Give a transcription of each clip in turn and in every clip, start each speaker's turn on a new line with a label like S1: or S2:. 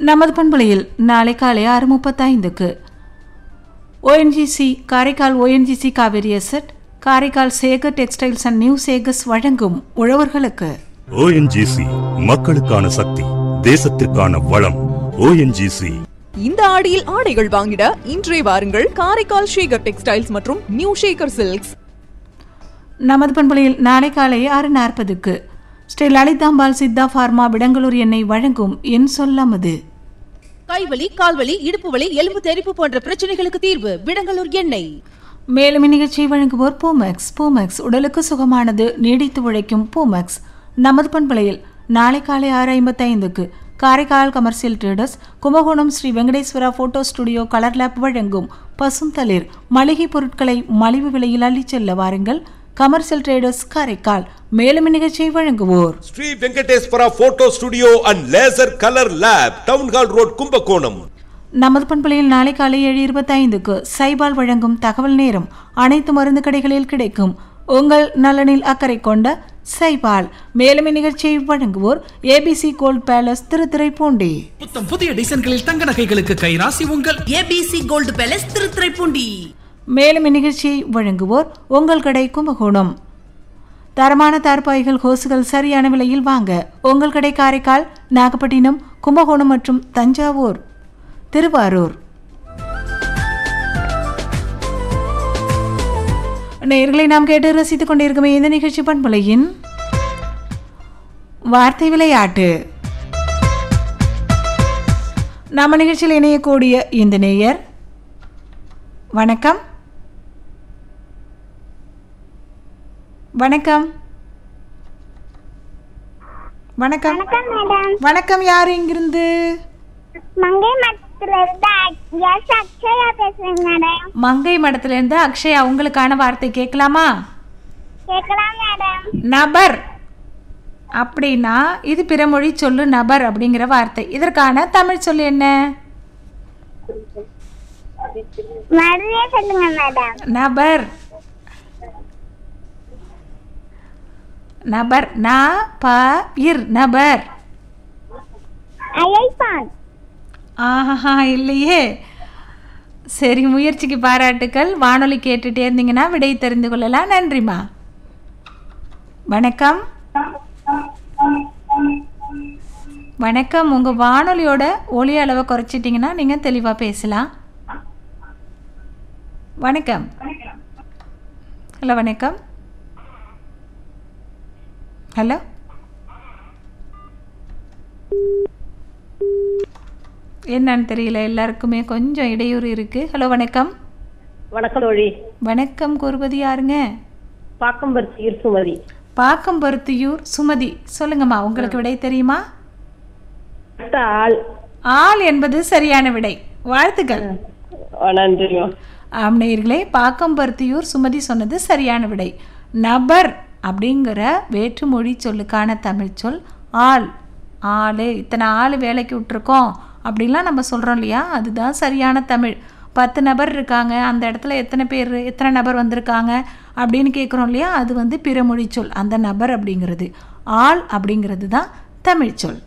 S1: நமது பண்பலையில் நாளை காலை ஆறு முப்பத்தைந்துக்கு ONGC Karaikal ONGC Kaveri asset Karaikal Sekar textiles and new Sekar's வழங்கும் உழவர்களுக்கு
S2: ஓஎன்ஜிசி மக்களுக்கான சக்தி தேசத்திற்கான வளம் ஓஎன்ஜிசி
S3: இந்த ஆடியில் ஆடைகள் வாங்கிட இன்றே வாருங்கள் காரைக்கால் ஷேகர் டெக்ஸ்டைல்ஸ் மற்றும் நியூ ஷேகர் சில்க்ஸ்
S1: நமது பண்பலையில் நாளை காலை ஆறு நாற்பதுக்கு ஸ்ரீ லலிதாம்பாள் சித்தா ஃபார்மா விடங்களூர் எண்ணெய் வழங்கும் என் சொல்லாமது
S4: கைவலி கால்வலி இடுப்பு வலி எலும்பு தெறிப்பு போன்ற பிரச்சனைகளுக்கு தீர்வு விடங்கலூர் எண்ணெய்
S1: மேலும் இந்நிகழ்ச்சியை வழங்குவோர் பூமெக்ஸ் பூமெக்ஸ் உடலுக்கு சுகமானது நீடித்து உழைக்கும் பூமெக்ஸ் நமது பண்பலையில் நாளை காலை ஆறு ஐம்பத்தைந்துக்கு Karaikal commercial traders Kumbakonam Sri Venkateswara photo studio colour lab வழங்கும் பசும் தளிர் மளிகை பொருட்களை மலிவு விலையில் அள்ளிச் செல்ல வாருங்கள் கமர்ஷியல் ட்ரேடர்ஸ் காரைக்கால் மேலும் இந்நிகழ்ச்சியை வழங்குவோர்
S5: Sri Venkateswara photo studio and laser colour lab town hall road Kumbakonam
S1: நமது பண்பலையில் நாளை காலை ஏழு இருபத்தைந்துக்கு சைபால் வழங்கும் தகவல் நேரம் அனைத்து மருந்து கடைகளில் கிடைக்கும் உங்கள் நலனில் அக்கறை கொண்ட சைபால் மேலும் இந்நிகழ்ச்சியை வழங்குவோர் ஏபிசி கோல்ட் பேலஸ் திருத்துறைப்பூண்டி
S6: புத்தம் புதிய டிசைன்களில் தங்க நகைகளுக்கு கைராசி உங்கள்
S4: ஏபிசி கோல்டு பேலஸ் திருத்துறைப்பூண்டி
S1: மேலும் இந்நிகழ்ச்சியை வழங்குவோர் உங்கள் கடை கும்பகோணம் தரமான தார்பாய்கள் ஹோசுகள் சரியான விலையில் வாங்க உங்கள் கடை காரைக்கால் நாகப்பட்டினம் கும்பகோணம் மற்றும் தஞ்சாவூர் திருவாரூர் நேர்களை நாம் கேட்டு ரசித்துக் கொண்டிருக்கும் இந்த நிகழ்ச்சி பண்பலையின் வார்த்தை விளையாட்டு நம்ம நிகழ்ச்சியில் இணையக்கூடிய இந்த நேயர் வணக்கம் வணக்கம் வணக்கம்
S7: வணக்கம் மேடம்
S1: வணக்கம் யார் இங்கிருந்து
S7: மங்கை மரத்துல இருந்து எஸ் அக்ஷயா பேசுறேன் மேடம்
S1: மங்கை மடத்திலிருந்து அக்ஷயா உங்களுக்கான வார்த்தை கேட்கலாமா
S7: கேட்கலாம் மேடம்
S1: நபர் அப்படின்னா இது பிறமொழி சொல்லு நபர் அப்படிங்கிற வார்த்தை இதற்கான தமிழ் சொல்லு என்ன
S7: மறுபடியும் சொல்லுங்க மேடம்
S1: நபர் நபர் ந ப இர் நபர்
S7: அழைப்பான்
S1: ஆஹா இல்லையே சரி முயற்சிக்கு பாராட்டுக்கள் வானொலி கேட்டுட்டே இருந்தீங்கன்னா விடை தெரிந்து கொள்ளலாம் நன்றிம்மா வணக்கம் வணக்கம் உங்கள் வானொலியோட ஒலி அளவை குறைச்சிட்டிங்கன்னா நீங்கள் தெளிவாக பேசலாம் வணக்கம் ஹலோ வணக்கம் ஹலோ என்னன்னு தெரியல எல்லாருக்குமே கொஞ்சம் இடையூறு இருக்கு ஹலோ வணக்கம்
S8: வணக்கம் தோழி
S1: வணக்கம் கூறுவது யாருங்க
S8: பாக்கம்பருத்தி இருசுமதி
S1: பாக்கம்பருத்தியூர் சுமதி சொல்லுங்கம்மா உங்களுக்கு விடை தெரியுமா
S8: அடுத்த ஆள்
S1: ஆள் என்பது சரியான விடை வாழ்த்துக்கள்
S8: ஆ, நன்றிங்க
S1: ஆம்நேயர்களே பாக்கம்பருத்தியூர் சுமதி சொன்னது சரியான விடை நபர் அப்படிங்கிற வேற்றுமொழி சொல்லுக்கான தமிழ் சொல் ஆள் ஆள் இத்தனை ஆள் வேலைக்கு விட்டுருக்கோம் அப்படின்லாம் நம்ம சொல்கிறோம் இல்லையா அதுதான் சரியான தமிழ் பத்து நபர் இருக்காங்க அந்த இடத்துல எத்தனை பேர் எத்தனை நபர் வந்திருக்காங்க அப்படின்னு கேட்குறோம் இல்லையா அது வந்து பிறமொழி சொல் அந்த நபர் அப்படிங்கிறது ஆள் அப்படிங்கிறது தான் தமிழ் சொல்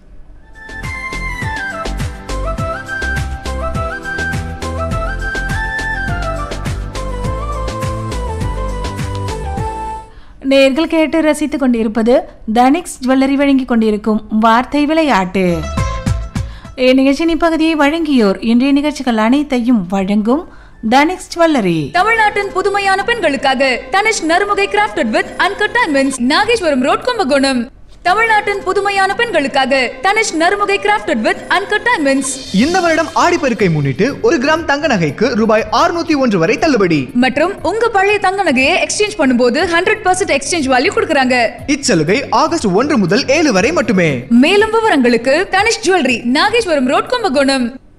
S1: நேர்கள் கேட்டு ரசித்துக் கொண்டிருப்பது தனிக்ஸ் ஜுவல்லரி வழங்கி கொண்டிருக்கும் வார்த்தை விளையாட்டு இந்நிகழ்ச்சியின் இப்பகுதியை வழங்கியோர் இன்றைய நிகழ்ச்சிகள் அனைத்தையும் வழங்கும் தனிக்ஸ் ஜுவல்லரி
S3: தமிழ்நாட்டின் புதுமையான பெண்களுக்காக Tanishq Narumugai crafted with uncut diamonds Nageswaram road Kumbakonam தமிழ்நாட்டின் புதுமையான பெண்களுக்காக Tanishq Narumugai crafted with uncut diamonds
S9: இந்த வருடம் ஆடிப்பெருக்கை முன்னிட்டு ஒரு கிராம் தங்க நகைக்கு ரூபாய் 601 ஒன்று வரை தள்ளுபடி
S3: மற்றும் உங்க பழைய தங்க நகையை எக்ஸ்சேஞ்ச் பண்ணும்போது ஹண்ட்ரட் பர்சன்ட் எக்ஸ்சேஞ்ச் வேல்யூ கொடுக்குறாங்க
S9: இச்சலுகை ஆகஸ்ட் ஒன்று முதல் ஏழு வரை மட்டுமே
S3: மேலும் விவரங்களுக்கு தனிஷ் ஜுவல்லரி நாகேஸ்வரம் ரோட் கும்பகோணம்